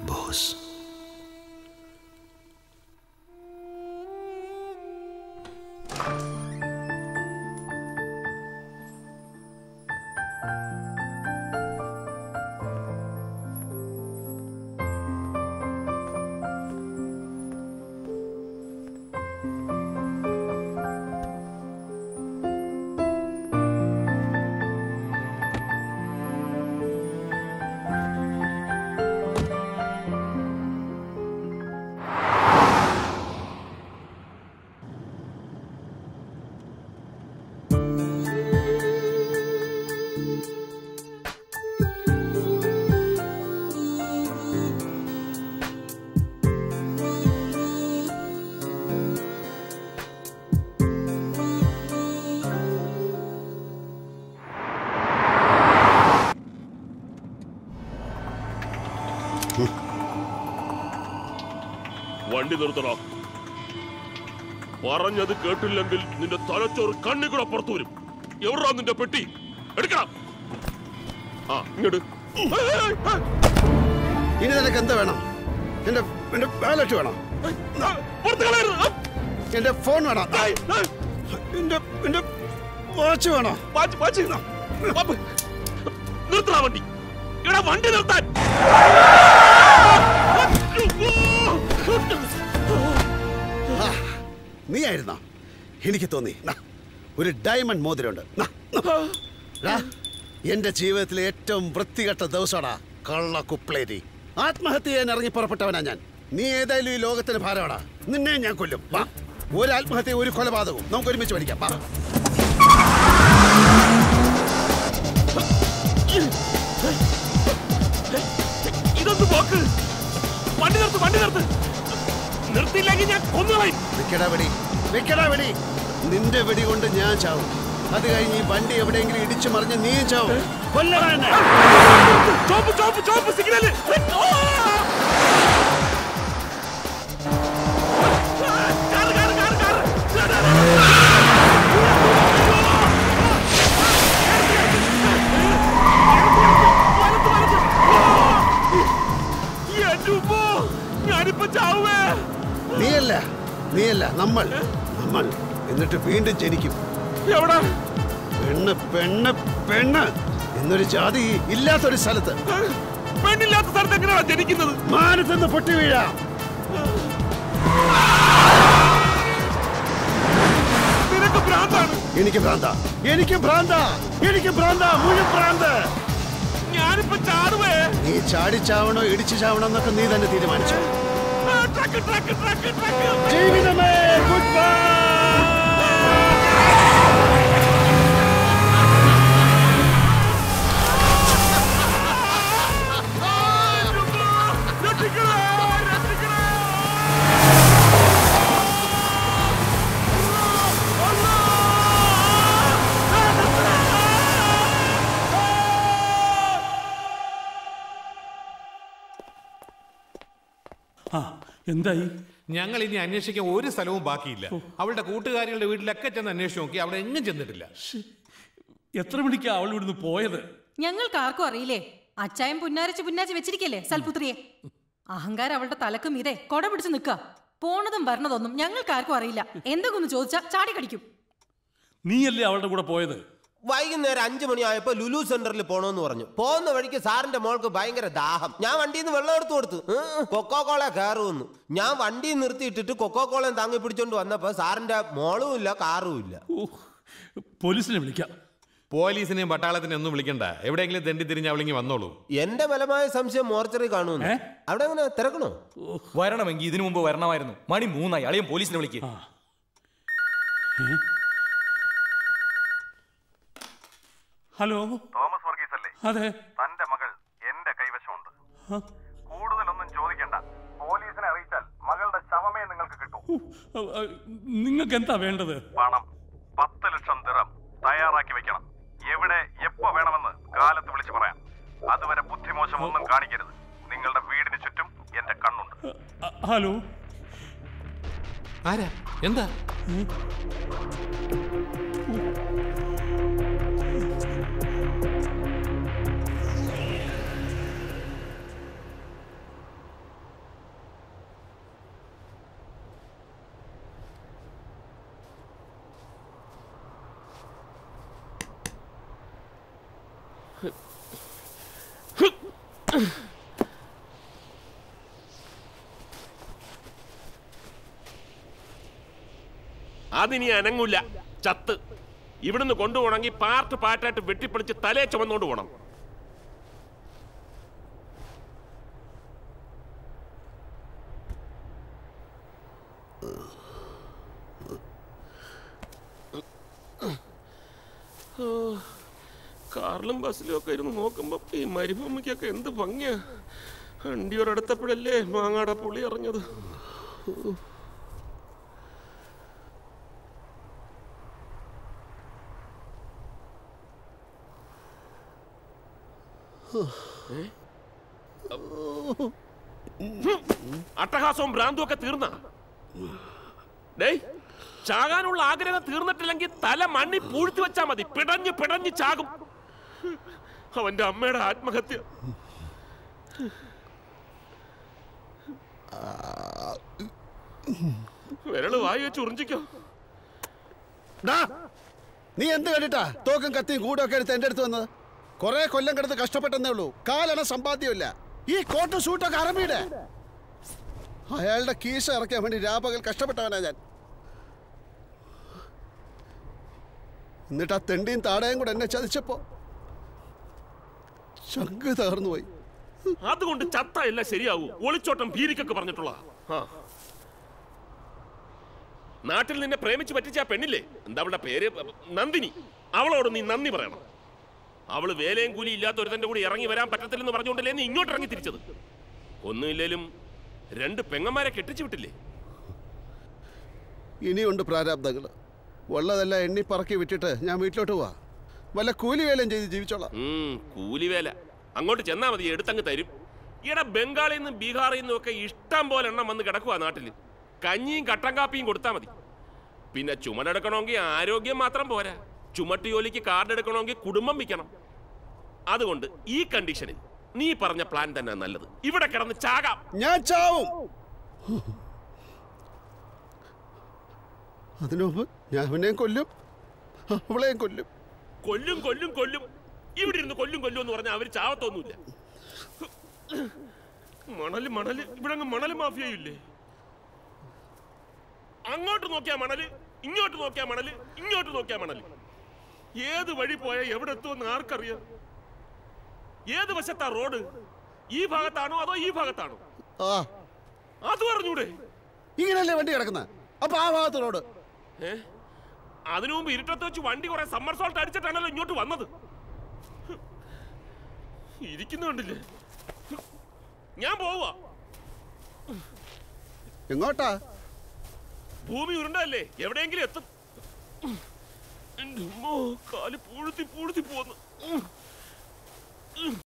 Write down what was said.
Boss വണ്ടി നിർത്തണോ പറഞ്ഞത് കേട്ടില്ലെങ്കിൽ നിന്റെ തലച്ചോറ് കണ്ണി കൂടെ പുറത്തു വരും എവിടാ നിന്റെ പെട്ടി എടുക്കണം ആ ഇങ്ങോട്ട് ഇനി നിനക്ക് എന്താ വേണം എന്റെ എന്റെ ബാലറ്റ് വേണം എന്റെ ഫോൺ വേണം എന്റെ എന്റെ വാച്ച് വേണോ നിർത്തണ വണ്ടി ഇവിടെ വണ്ടി നിർത്താൻ ആ, നീ ആയിരുന്നോ എനിക്ക് തോന്നി നാ, ഒരു ഡയമണ്ട് മോതിരമുണ്ട് നാ, നാ. ഡാ, എന്റെ ജീവിതത്തിലെ ഏറ്റവും വൃത്തികെട്ട ദിവസമാടാ കള്ള കുപ്ലേരി ആത്മഹത്യ ചെയ്യാൻ ഇറങ്ങി പുറപ്പെട്ടവനാ ഞാൻ നീ ഏതായാലും ഈ ലോകത്തിന് ഭാരമാടാ നിന്നെ ഞാൻ കൊല്ലും വാ ഒരു ആത്മഹത്യ ഒരു കൊലപാതകവും നമുക്ക് ഒരുമിച്ച് പഠിക്കാം വാ ഇതൊന്ന് പോക്ക് വണ്ടി നിർത്ത് വണ്ടി നിർത്ത് നിർത്തിയില്ലെങ്കിൽ ഞാൻ കൊന്നുകളയും വെക്കടാ വെടി വെക്കടാ വെടി നിന്റെ വെടി കൊണ്ട് ഞാൻ ചാവും അത് കഴിഞ്ഞ് ഈ വണ്ടി എവിടെയെങ്കിലും ഇടിച്ചു മറിഞ്ഞ് നീയും ചാവും കൊല്ലടാ എന്നെ ചോപ്പ് ചോപ്പ് ചോപ്പ് സിഗ്നല് ഞാനിപ്പോ ചാവുവേ നീയല്ല നീയല്ല നമ്മൾ നമ്മൾ എന്നിട്ട് വീണ്ടും ജനിക്കും എവിടെ പെണ്ണ് പെണ്ണ് പെണ്ണ് എന്നൊരു ജാതി ഇല്ലാത്തൊരു സ്ഥലത്ത് പെണ്ണില്ലാത്ത സ്ഥലത്ത് എങ്ങനെയാണ് ജനിക്കുന്നത് മാനത്തുനിന്ന് പൊട്ടി വീഴാം നിനക്ക് ഭ്രാന്താണ് എനിക്ക് ഭ്രാന്ത എനിക്ക് ഭ്രാന്ത എനിക്ക് ഭ്രാന്ത മുഴുവൻ ഭ്രാന്ത് ഞാനിപ്പോ ചാടുവേ നീ ചാടി ചാവണോ ഇടിച്ചു ചാവണോ എന്നൊക്കെ നീ തന്നെ തീരുമാനിച്ചു ട്രക്ക് ട്രക്ക് ട്രക്ക് ട്രക്ക് ജീവിതമേ ഗുഡ് ബൈ ആ എന്തായി ഞങ്ങൾ ഇനി അന്വേഷിക്കാൻ ഒരു സ്ഥലവും ബാക്കിയില്ല അവളുടെ കൂട്ടുകാരികളുടെ വീട്ടിലൊക്കെ ചെന്ന് അന്വേഷിച്ച് നോക്കി അവിടെ എങ്ങും ചെന്നിട്ടില്ല എത്ര മണിക്കാ അവൾ ഇവിടുന്ന് പോയത് ഞങ്ങൾക്ക് ആർക്കും അറിയില്ലേ അച്ചായം പുന്നാരച്ച് പുന്നാച്ച് വെച്ചിരിക്കല്ലേ സൽപുത്രിയെ അഹങ്കാരം അവളുടെ തലക്കും ഇതേ കൊട പിടിച്ച് നിൽക്കുക പോണതും വരണതൊന്നും ഞങ്ങൾക്ക് ആർക്കും അറിയില്ല എന്തെങ്കിലും ഒന്ന് ചോദിച്ചാ ചാടി കടിക്കും നീയല്ലേ അവളുടെ കൂടെ പോയത് വൈകുന്നേരം അഞ്ചു മണിയായപ്പോ ലുലു സെന്ററിൽ പോണോന്ന് പറഞ്ഞു പോകുന്ന വഴിക്ക് സാറിന്റെ മോൾക്ക് ഭയങ്കര ദാഹം ഞാൻ വണ്ടിയിൽ നിന്ന് വെള്ളം എടുത്തു കൊടുത്തു ഉം, കൊക്കോ കോള കയറുമെന്ന് ഞാൻ വണ്ടി നിർത്തിയിട്ടിട്ട് കൊക്കോ കോളയും താങ്ങി പിടിച്ചോണ്ട് വന്നപ്പോ സാറിന്റെ മോളും ഇല്ല കാറും ഇല്ല പോലീസിനെ വിളിക്കാം പോലീസിനെയും പട്ടാളത്തിനെയും ഒന്നും വിളിക്കണ്ട എവിടെയെങ്കിലും തെണ്ടി തിരിഞ്ഞ് അവളിങ്ങി വന്നോളൂ എന്റെ ബലമായ സംശയം മോർച്ചറി കാണുമെന്ന് അവിടെ എങ്ങനെ തിരക്കണോ വരണമെങ്കിൽ ഇതിനു മുമ്പ് വരണമായിരുന്നു മണി മൂന്നായി അളിയും പോലീസിനെ വിളിക്ക് ഹലോ തോമസ് വർഗീസ് അല്ലേ അതെ തന്റെ മകൾ എന്റെ കൈവശമുണ്ട് ആ, കൂടുതലൊന്നും ചോദിക്കണ്ട പോലീസിനെ അറിയിച്ചാൽ മകളുടെ ശവമേ നിങ്ങൾക്ക് കിട്ടൂ ആ, ആ, നിങ്ങൾക്ക് എന്താ വേണ്ടത് പണം പത്ത് ലക്ഷം ദിറം തയ്യാറാക്കി വെക്കണം എവിടെ എപ്പോ വേണമെന്ന് കാലത്ത് വിളിച്ചു പറയാം അതുവരെ ബുദ്ധിമോശം ഒന്നും കാണിക്കരുത് നിങ്ങളുടെ വീടിന് ചുറ്റും എന്റെ കണ്ണുണ്ട് ആ, ഹലോ ആരാ എന്താ അതിനി അനങ്ങൂല ചത്ത് ഇവിടുന്ന് കൊണ്ടുപോകണമെങ്കിൽ പാർട്ട് പാർട്ടായിട്ട് വെട്ടിപ്പൊളിച്ച് തലേ ചുമന്നുകൊണ്ട് പോകണം കാറിലും ബസ്സിലും ഒക്കെ ഇരുന്ന് നോക്കുമ്പോ ഈ മരുഭൂമിക്കൊക്കെ എന്ത് ഭംഗിയാ വണ്ടിയോടടുത്തപ്പോഴല്ലേ മാങ്ങാടെ പുളി അറിഞ്ഞത് അട്ടഹാസവും ഭ്രാന്തും ഒക്കെ തീർന്ന ഡേയ് ചാകാനുള്ള ആഗ്രഹം തീർന്നിട്ടില്ലെങ്കിൽ തല മണ്ണി പൂഴ്ത്തി വെച്ചാ മതി പിടഞ്ഞ് പിടഞ്ഞ് ചാകും അവന്റെ അമ്മയുടെ ആത്മഹത്യ വിരള് വായി വെച്ച് ഉറിഞ്ചിക്കോ ഡാ, നീ എന്ത് കണ്ടിട്ടാ തോക്കും കത്തിയും കൂടൊക്കെ എടുത്ത് എന്റെ അടുത്ത് വന്നത് കുറെ കൊല്ലം കിടന്ന് കഷ്ടപ്പെട്ടെന്നേ ഉള്ളൂ കാലണ സമ്പാദ്യമില്ല ഈ കോട്ട് സൂട്ടൊക്കെ അറബിയുടെ അയാളുടെ കീശ ഇറക്കാൻ വേണ്ടി രാപകൽ കഷ്ടപ്പെട്ടവനാ ഞാൻ എന്നിട്ട് ആ തെണ്ടിയും താടയും കൂടെ എന്നെ ചതിച്ചപ്പോ ചങ്ക് തകർന്നു പോയി അതുകൊണ്ട് ചത്ത എല്ലാം ശരിയാവൂ ഒളിച്ചോട്ടം ഭീരിക്കൊക്കെ പറഞ്ഞിട്ടുള്ള നാട്ടിൽ നിന്നെ പ്രേമിച്ച് പറ്റിച്ച ആ പെണ്ണില്ലേ എന്താ അവളുടെ പേര് നന്ദിനി അവളോട് നീ നന്ദി പറയണം അവള് വേലയും കൂലി ഇല്ലാത്ത ഒരുത്തന്റെ കൂടി ഇറങ്ങി വരാൻ പറ്റത്തില്ലെന്ന് പറഞ്ഞുകൊണ്ടല്ലേ നീ ഇങ്ങോട്ട് ഇറങ്ങി തിരിച്ചത് ഒന്നുമില്ലേലും രണ്ട് പെങ്ങന്മാരെ കെട്ടിച്ചു വിട്ടില്ലേ ഇനിയുണ്ട് പ്രാരാബ്ദങ്ങൾ ഉള്ളതെല്ലാം എണ്ണി പറക്കി വിട്ടിട്ട് ഞാൻ വീട്ടിലോട്ട് പോവാ വല്ല കൂലി വേലയും ചെയ്ത് ജീവിച്ചോളാം ഉം, കൂലിവേല അങ്ങോട്ട് ചെന്നാ മതി എടുത്തങ്ങ് തരും ഈടെ ബംഗാളിൽ നിന്നും ബീഹാറിൽ നിന്നും ഒക്കെ ഇഷ്ടം പോലെ എണ്ണം വന്ന് കിടക്കുക നാട്ടിൽ കഞ്ഞിയും കട്ടൻ കാപ്പിയും കൊടുത്താൽ മതി പിന്നെ ചുമടെടുക്കണമെങ്കിൽ ആരോഗ്യം മാത്രം പോരാ ചുമട്ട് ജോലിക്ക് കാർഡ് എടുക്കണമെങ്കിൽ കുടുംബം വിൽക്കണം അതുകൊണ്ട് ഈ കണ്ടീഷനിൽ നീ പറഞ്ഞ പ്ലാൻ തന്നെ നല്ലത് ഇവിടെ കിടന്ന് ചാകാം ഞാൻ ചാവും അതിനു മുമ്പ് ഞാൻ അവനെയും കൊല്ലും അവളെയും കൊല്ലും കൊല്ലും കൊല്ലും കൊല്ലും ഇവിടെ ഇരുന്ന് കൊല്ലും കൊല്ലും എന്ന് പറഞ്ഞാൽ അവർ ചാവത്തൊന്നുമില്ല മണല് മണല് ഇവിടെ അങ്ങ് മണല് മാഫിയയില്ലേ അങ്ങോട്ട് നോക്കിയാ മണല് ഇങ്ങോട്ട് നോക്കിയാ മണല് ഇങ്ങോട്ട് നോക്കിയാ മണല് ഏത് വഴി പോയാൽ എവിടെ എത്തുമെന്ന് ആർക്കറിയാം ഏത് വശത്താ റോഡ് ഈ ഭാഗത്താണോ അതോ ഈ ഭാഗത്താണോ ആ അത് പറഞ്ഞൂടെ ഇങ്ങനല്ലേ വണ്ടി കിടക്കുന്നത് അപ്പൊ ആ ഭാഗത്ത് റോഡ് ഏ അതിനു മുമ്പ് ഇരുട്ടത്ത് വെച്ച് വണ്ടി കുറെ സമ്മർ സോൾട്ട് അടിച്ചിട്ടാണല്ലോ ഇങ്ങോട്ട് വന്നത് ഇരിക്കുന്ന കണ്ടില്ലേ ഞാൻ പോവാ എങ്ങോട്ടാ ഭൂമി ഉരുണ്ടല്ലേ എവിടെയെങ്കിലും എത്തും എന്റെ ഉമ്മോ, കാല് പൂഴ്ത്തി പൂഴ്ത്തി പോന്നു